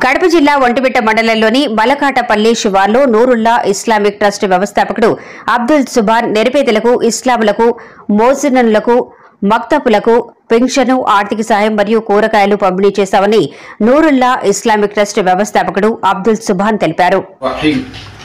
కడప జిల్లా ఒంటిమిట్ట మండలంలోని బలకాటపల్లి శివార్లో నూరుల్లా ఇస్లామిక్ ట్రస్ట్ వ్యవస్థాపకుడు అబ్దుల్ సుబాన్ నిరుపేదలకు ఇస్లాములకు మోసినులకు మక్తపులకు పెన్షను ఆర్థిక సాయం మరియు కూరగాయలు పంపిణీ చేశామని నూరుల్లా ఇస్లామిక్ ట్రస్ట్ వ్యవస్థాపకుడు అబ్దుల్ సుబాన్ తెలిపారు రహీం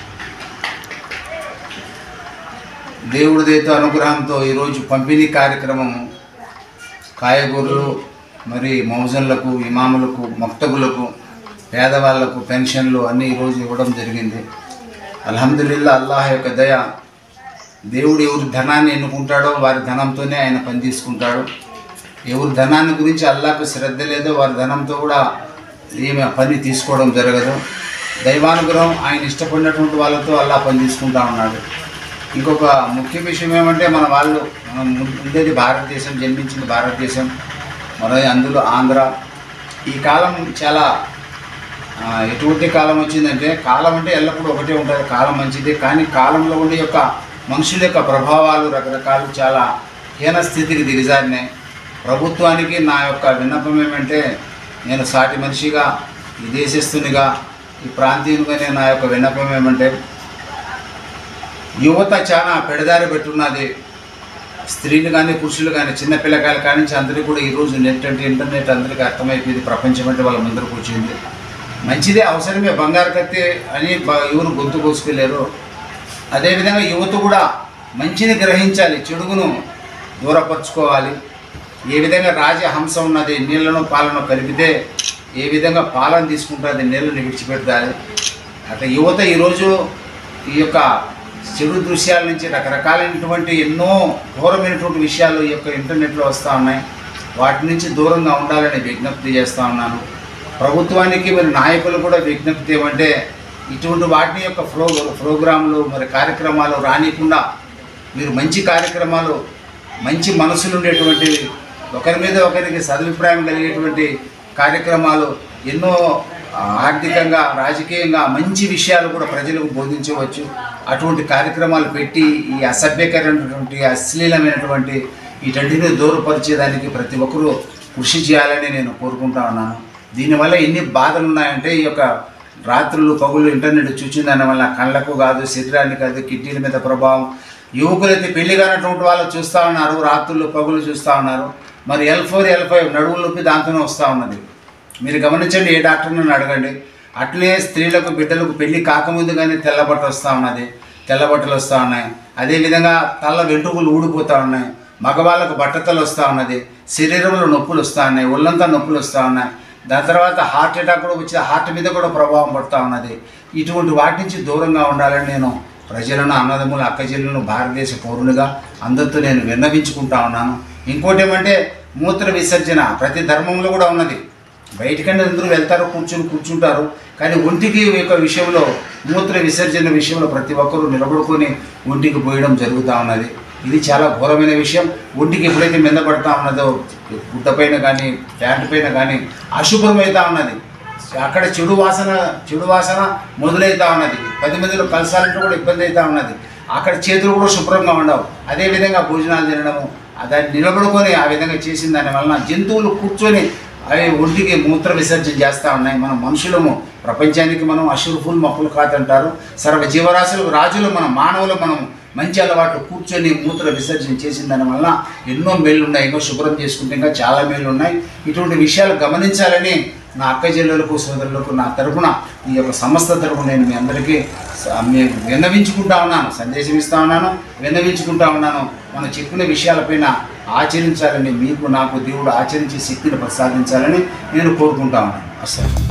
దేవుడి దయతో అనుగ్రహంతో ఈరోజు పంపిణీ కార్యక్రమం కాయగూరలు మరి మౌజన్లకు ఇమాములకు మక్తబులకు పేదవాళ్లకు పెన్షన్లు అన్నీ ఈరోజు ఇవ్వడం జరిగింది అల్హమ్దుల్లా అల్లాహ్ యొక్క దయ దేవుడు ఎవరి ధనాన్ని ఎన్నుకుంటాడో వారి ధనంతోనే ఆయన పని తీసుకుంటాడు ఎవరి ధనాన్ని గురించి అల్లాహకు శ్రద్ధ లేదో వారి ధనంతో కూడా ఏమి పని తీసుకోవడం జరగదు దైవానుగ్రహం ఆయన ఇష్టపడినటువంటి వాళ్ళతో అల్లా పని తీసుకుంటా ఉన్నాడు ఇంకొక ముఖ్య విషయం ఏమంటే మన వాళ్ళు మనం ఉండేది భారతదేశం జన్మించింది భారతదేశం మన అందులో ఆంధ్ర ఈ కాలం చాలా ఆ, ఎటువంటి కాలం వచ్చిందంటే కాలం అంటే ఎల్లప్పుడూ ఒకటే ఉంటుంది కాలం మంచిదే కానీ కాలంలో ఉండే యొక్క మనుషుల యొక్క ప్రభావాలు రకరకాలు చాలా హీన స్థితికి దిగజారినాయి ప్రభుత్వానికి నా యొక్క విన్నపం ఏమంటే నేను సాటి మనిషిగా ఈ దేశస్తునిగా ఈ ప్రాంతీయునిగానే నా యొక్క విన్నపం ఏమంటే యువత చాలా పెడదారి పెట్టున్నది స్త్రీలు కానీ పురుషులు కానీ చిన్న పిల్లకాయలు కానీ నుంచి అందరికీ కూడా ఈరోజు నెట్ అంటే ఇంటర్నెట్ అందరికీ అర్థమైపోయింది ప్రపంచం అంటే వాళ్ళ ముందరకు వచ్చింది మంచిదే అవసరమే బంగారు కత్తి అని బ- ఎవరు గొంతు కోసుకెళ్ళారు అదేవిధంగా యువత కూడా మంచిని గ్రహించాలి చెడుగును దూరపరుచుకోవాలి ఏ విధంగా రాజహంస ఉన్నది నీళ్లను పాలను కలిపితే ఏ విధంగా పాలన తీసుకుంటుంది నీళ్ళని విడిచిపెట్టాలి అట్లా యువత ఈరోజు ఈ యొక్క చెడు దృశ్యాల నుంచి రకరకాలైనటువంటి ఎన్నో ఘోరమైనటువంటి విషయాలు ఈ యొక్క ఇంటర్నెట్లో వస్తూ ఉన్నాయి వాటి నుంచి దూరంగా ఉండాలని విజ్ఞప్తి చేస్తూ ఉన్నాను ప్రభుత్వానికి మరి నాయకులు కూడా విజ్ఞప్తి ఏమంటే ఇటువంటి వాటి యొక్క ప్రో ప్రోగ్రాంలు మరి కార్యక్రమాలు రానికుండా మీరు మంచి కార్యక్రమాలు మంచి మనసులు ఉండేటువంటి ఒకరి మీద ఒకరికి సదభిప్రాయం కలిగేటువంటి కార్యక్రమాలు ఎన్నో ఆ, ఆర్థికంగా రాజకీయంగా మంచి విషయాలు కూడా ప్రజలకు బోధించవచ్చు అటువంటి కార్యక్రమాలు పెట్టి ఈ అసభ్యకరమైనటువంటి అశ్లీలమైనటువంటి వీటన్నిటిని దూరపరిచేదానికి ప్రతి ఒక్కరూ కృషి చేయాలని నేను కోరుకుంటా ఉన్నాను దీనివల్ల ఎన్ని బాధలు ఉన్నాయంటే ఈ యొక్క రాత్రులు పగులు ఇంటర్నెట్ చూసిన దాని వల్ల కళ్ళకు కాదు శరీరానికి కాదు కిడ్నీల మీద ప్రభావం యువకులైతే పెళ్లి కానటువంటి వాళ్ళు చూస్తూ ఉన్నారు రాత్రులు పగులు చూస్తూ ఉన్నారు మరి ఎల్ ఫోర్ ఎల్ ఫైవ్ నడువులు నొప్పి దాంతోనే వస్తూ ఉన్నది మీరు గమనించండి ఏ డాక్టర్ని అడగండి అట్లే స్త్రీలకు బిడ్డలకు పెళ్లి కాకముందు కానీ తెల్లబట్ట వస్తూ ఉన్నది తెల్లబట్టలు వస్తూ ఉన్నాయి అదేవిధంగా తల్ల వెంట్రుకలు ఊడిపోతూ ఉన్నాయి మగవాళ్ళకు బట్టతలు వస్తూ ఉన్నది శరీరంలో నొప్పులు వస్తూ ఉన్నాయి ఒళ్ళంతా నొప్పులు వస్తూ ఉన్నాయి దాని తర్వాత హార్ట్ అటాక్ కూడా వచ్చి హార్ట్ మీద కూడా ప్రభావం పడుతూ ఉన్నది ఇటువంటి వాటి నుంచి దూరంగా ఉండాలని నేను ప్రజలను అన్నదమ్ములు అక్కచెల్లెలను భారతదేశ పౌరునిగా అందరితో నేను విన్నవించుకుంటా ఉన్నాను ఇంకోటి ఏమంటే మూత్ర విసర్జన ప్రతి ధర్మంలో కూడా ఉన్నది బయటికంటే అందరూ వెళ్తారు కూర్చుని కూర్చుంటారు కానీ ఒంటికి యొక్క విషయంలో మూత్ర విసర్జన విషయంలో ప్రతి ఒక్కరూ నిలబడుకొని ఒంటికి పోయడం జరుగుతూ ఉన్నది ఇది చాలా ఘోరమైన విషయం ఒంటికి ఎప్పుడైతే మిందపడతా ఉన్నదో గుడ్డ పైన కానీ ప్యాంట్ పైన కానీ అశుభ్రమవుతా ఉన్నది అక్కడ చెడు వాసన చెడు వాసన మొదలవుతా ఉన్నది పది మందిలో కలసాలంటే కూడా ఇబ్బంది అవుతా ఉన్నది అక్కడ చేతులు కూడా శుభ్రంగా ఉండవు అదేవిధంగా భోజనాలు తినడము ఆ దాన్ని నిలబడుకొని ఆ విధంగా చేసిన దాని వలన జంతువులు కూర్చొని అవి ఒంటికి మూత్ర విసర్జన చేస్తూ ఉన్నాయి మనం మనుషులము ప్రపంచానికి మనం అషుర్ఫుల్ మక్కులు కాదంటారు సర్వ జీవరాశులకు రాజులు మనం మానవులు మనం మంచి అలవాటు కూర్చొని మూత్ర విసర్జన చేసిన దాని వలన ఎన్నో మేళ్ళు ఉన్నాయి ఎన్నో శుభ్రం చేసుకుంటే ఇంకా చాలా మేళ్ళు ఉన్నాయి ఇటువంటి విషయాలు గమనించాలని నా అక్క చెల్లెలకు సోదరులకు నా తరపున ఈ యొక్క సంస్థ తరపున నేను మీ అందరికీ స- మీ విన్నవించుకుంటా ఉన్నాను సందేశం ఇస్తా ఉన్నాను విన్నవించుకుంటా ఉన్నాను మనం చెప్పిన విషయాలపైన ఆచరించాలని మీకు నాకు దేవుడు ఆచరించి శక్తిని ప్రసాదించాలని నేను కోరుకుంటా ఉన్నాను అసలు